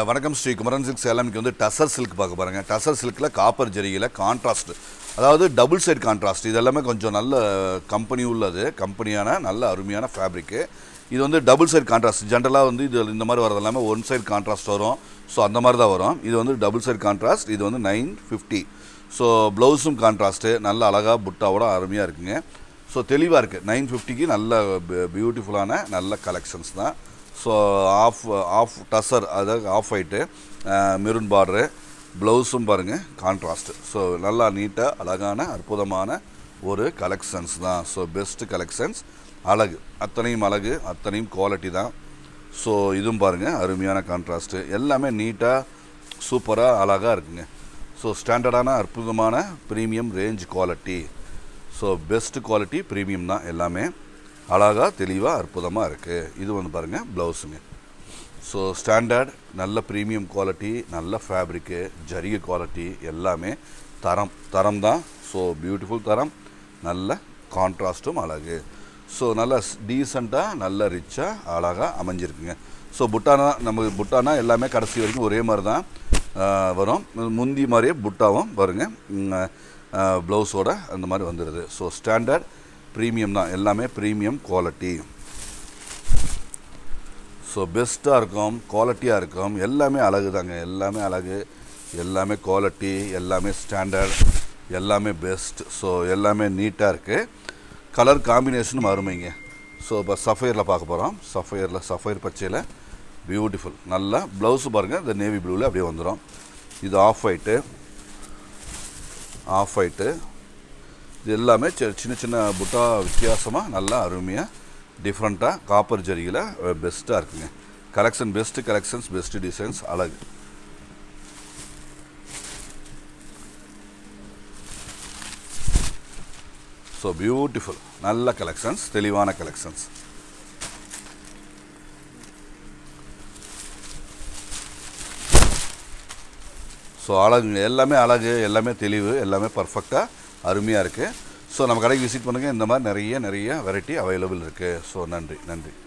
வணக்கம் ஸ்ரீ குமரன் சில்க் சேலம்க்கு வந்து டசர் சில்க் பார்க்க பாருங்க டசர் சில்கில் காப்பர் ஜெரியில் கான்ட்ராஸ்ட் அதாவது டபுள் சைட் கான்ட்ராஸ்ட் இது எல்லாமே கொஞ்சம் நல்ல கம்பெனி உள்ளது கம்பெனியான நல்ல அருமையான ஃபேப்ரிக்கு இது வந்து டபுள் சைட் கான்ட்ராஸ்ட் ஜென்ரலாக வந்து இது இந்த மாதிரி வரது எல்லாமே ஒன் சைட் கான்ட்ராஸ்ட் வரும் ஸோ அந்த மாதிரி தான் வரும் இது வந்து டபுள் சைட் கான்ட்ராஸ்ட் இது வந்து நைன் ஃபிஃப்டி ஸோ ப்ளவுஸும் கான்ட்ராஸ்ட்டு நல்ல அழகாக புட்டாவோட அருமையாக இருக்குங்க ஸோ தெளிவாக இருக்குது நைன் ஃபிஃப்டிக்கு நல்ல பியூட்டிஃபுல்லான நல்ல கலெக்ஷன்ஸ் தான் ஸோ ஆஃப் ஆஃப் டசர் அதாவது ஆஃப் ஒயிட்டு மெரூன் பார்டரு ப்ளவுஸும் பாருங்கள் கான்ட்ராஸ்ட்டு ஸோ நல்லா நீட்டாக அழகான அற்புதமான ஒரு கலெக்ஷன்ஸ் தான் ஸோ பெஸ்ட்டு கலெக்ஷன்ஸ் அழகு அத்தனையும் அழகு அத்தனையும் குவாலிட்டி தான் ஸோ இதுவும் பாருங்கள் அருமையான கான்ட்ராஸ்ட்டு எல்லாமே நீட்டாக சூப்பராக அழகாக இருக்குங்க ஸோ ஸ்டாண்டர்டான அற்புதமான premium range quality so best quality premium தான் எல்லாமே அழகாக தெளிவாக அற்புதமாக இருக்குது இது வந்து பாருங்கள் ப்ளவுஸுங்க ஸோ ஸ்டாண்டர்ட் நல்ல ப்ரீமியம் குவாலிட்டி நல்ல ஃபேப்ரிக்கு ஜரிகை குவாலிட்டி எல்லாமே தரம் தரம் தான் ஸோ பியூட்டிஃபுல் தரம் நல்ல கான்ட்ராஸ்ட்டும் அழகு ஸோ நல்ல டீசெண்டாக நல்ல ரிச்சாக அழகாக அமைஞ்சிருக்குங்க ஸோ புட்டானா நம்ம புட்டானா எல்லாமே கடைசி வரைக்கும் ஒரே மாதிரி தான் ஆஹ், வரும் முந்தி மாதிரியே புட்டாவும் வருங்க ப்ளவுஸோட அந்த மாதிரி வந்துடுது ஸோ ஸ்டாண்டர்ட் ப்ரீமியம் தான் எல்லாமே ப்ரீமியம் குவாலிட்டி ஸோ பெஸ்ட்டாக இருக்கும் குவாலிட்டியாக இருக்கும் எல்லாமே அழகு தாங்க எல்லாமே அழகு எல்லாமே குவாலிட்டி எல்லாமே ஸ்டாண்டர்ட் எல்லாமே பெஸ்ட் ஸோ எல்லாமே நீட்டாக இருக்குது கலர் காம்பினேஷனும் அருமைங்க ஸோ இப்போ சஃபயரில் பார்க்க போகிறோம் சஃபயரில் சஃபயர் பச்சையில் பியூட்டிஃபுல் நல்லா ப்ளவுஸு பாருங்கள் இந்த நேவி ப்ளூவில் அப்படியே வந்துடும் இது ஆஃப் ஒயிட்டு ஆஃப் ஒயிட்டு இது எல்லாமே சி- சின்ன சின்ன புட்டா வித்தியாசமாக நல்லா அருமையாக டிஃப்ரெண்ட்டாக காப்பர் ஜரியில் பெஸ்ட்டாக இருக்குங்க collection best collections best designs அழகு ஸோ பியூட்டிஃபுல் நல்ல கலெக்ஷன்ஸ் தெளிவான கலெக்ஷன்ஸ் ஸோ அழகுங்க எல்லாமே அழகு எல்லாமே தெளிவு எல்லாமே பர்ஃபெக்டாக அருமையாக இருக்குது ஸோ நம்ம கடைக்கு விசிட் பண்ணுங்கள் இந்த மாதிரி நிறைய நிறைய வெரைட்டி அவைலபிள் இருக்குது ஸோ நன்றி நன்றி